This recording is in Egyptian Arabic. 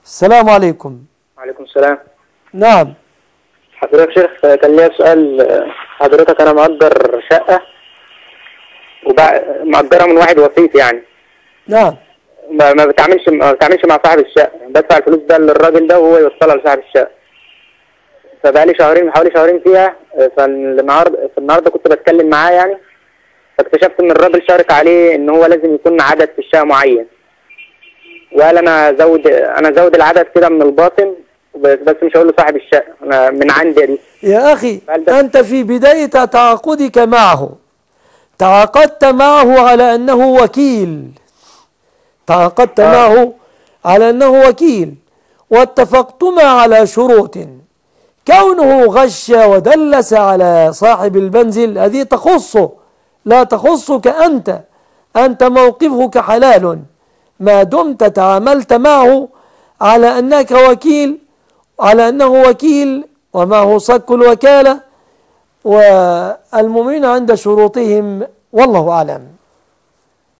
السلام عليكم وعليكم السلام نعم حضرتك شيخ كان ليا سؤال حضرتك انا مأجر شقة وبع... مأجرها من واحد وسيط يعني نعم ما ما بتعاملش ما بتعاملش مع صاحب الشقة بدفع الفلوس ده للراجل ده وهو يوصلها لصاحب الشقة فبقالي شهرين حوالي شهرين فيها فالنهارده النهارده كنت بتكلم معاه يعني فاكتشفت ان الراجل شارك عليه ان هو لازم يكون عدد في الشقة معين وقال انا زود انا زود العدد كده من الباطن بس بس مش هقول له صاحب الشقة انا من عندي دي يا أخي هل ده- أنت في بداية تعاقدك معه تعاقدت معه على أنه وكيل تعاقدت آه. معه على أنه وكيل واتفقتما على شروط كونه غش ودلس على صاحب المنزل هذه تخصه لا تخصك أنت أنت موقفك حلال ما دمت تعاملت معه على أنك وكيل على أنه وكيل ومعه صك الوكالة والمؤمنين عند شروطهم والله أعلم